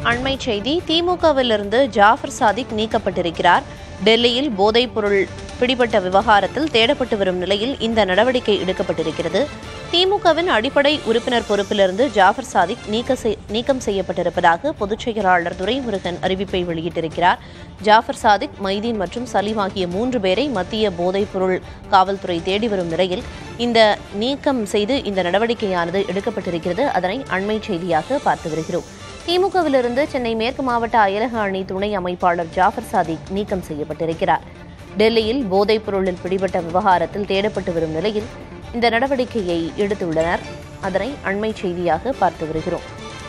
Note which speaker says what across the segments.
Speaker 1: அண்மை செய்தி திமுகவிலிருந்து ஜாஃபர் சாதிக் நீக்கப்பட்டிருக்கிறார் டெல்லியில் போதைப்பொருள் பிடிபட்ட விவகாரத்தில் தேடப்பட்டு வரும் நிலையில் இந்த நடவடிக்கை எடுக்கப்பட்டிருக்கிறது திமுகவின் அடிப்படை உறுப்பினர் பொறுப்பிலிருந்து ஜாஃபர் சாதிக் நீக்க செய்- நீக்கம் செய்யப்பட்டிருப்பதாக பொதுச் செயலாளர் துரைமுருகன் அறிவிப்பை வெளியிட்டிருக்கிறார் ஜாஃபர் சாதிக் மைதீன் மற்றும் சலீம் ஆகிய மூன்று பேரை மத்திய போதைப்பொருள் காவல்துறை தேடி வரும் நிலையில் இந்த நீக்கம் செய்து இந்த நடவடிக்கையானது எடுக்கப்பட்டிருக்கிறது அதனை அண்மை செய்தியாக பார்த்து வருகிறோம் திமுகவிலிருந்து சென்னை மேற்கு மாவட்ட அயலக அணி துணை அமைப்பாளர் ஜாஃபர் சாதிக் நீக்கம் செய்யப்பட்டிருக்கிறார் டெல்லியில் போதைப் பொருளில் பிடிபட்ட விவகாரத்தில் தேடப்பட்டு வரும் நிலையில் இந்த நடவடிக்கையை எடுத்துள்ளனர் அதனை அண்மை செய்தியாக பார்த்து வருகிறோம்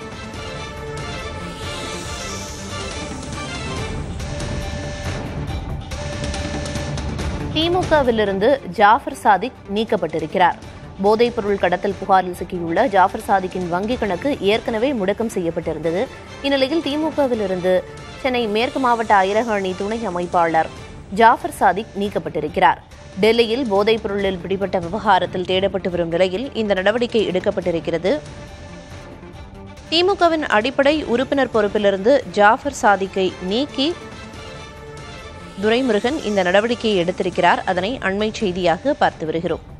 Speaker 1: திமுகவிலிருந்து ஜாஃபர் சாதிக் நீக்கப்பட்டிருக்கிறார் போதைப் பொருள் கடத்தல் புகாரில் சிக்கியுள்ள ஜாஃபர் சாதிக்கின் வங்கிக் கணக்கு ஏற்கனவே முடக்கம் செய்யப்பட்டிருந்தது இந்நிலையில் திமுகவிலிருந்து சென்னை மேற்கு மாவட்ட அயலக அணி துணை அமைப்பாளர் ஜாஃபர் சாதிக் நீக்கப்பட்டிருக்கிறார் டெல்லியில் போதைப் பொருளில் பிடிபட்ட விவகாரத்தில் தேடப்பட்டு வரும் நிலையில் இந்த நடவடிக்கை எடுக்கப்பட்டிருக்கிறது திமுகவின் அடிப்படை உறுப்பினர் பொறுப்பிலிருந்து ஜாஃபர் சாதிக்கை நீக்கி துரைமுருகன் இந்த நடவடிக்கையை எடுத்திருக்கிறார் அதனை அண்மை செய்தியாக பார்த்து வருகிறோம்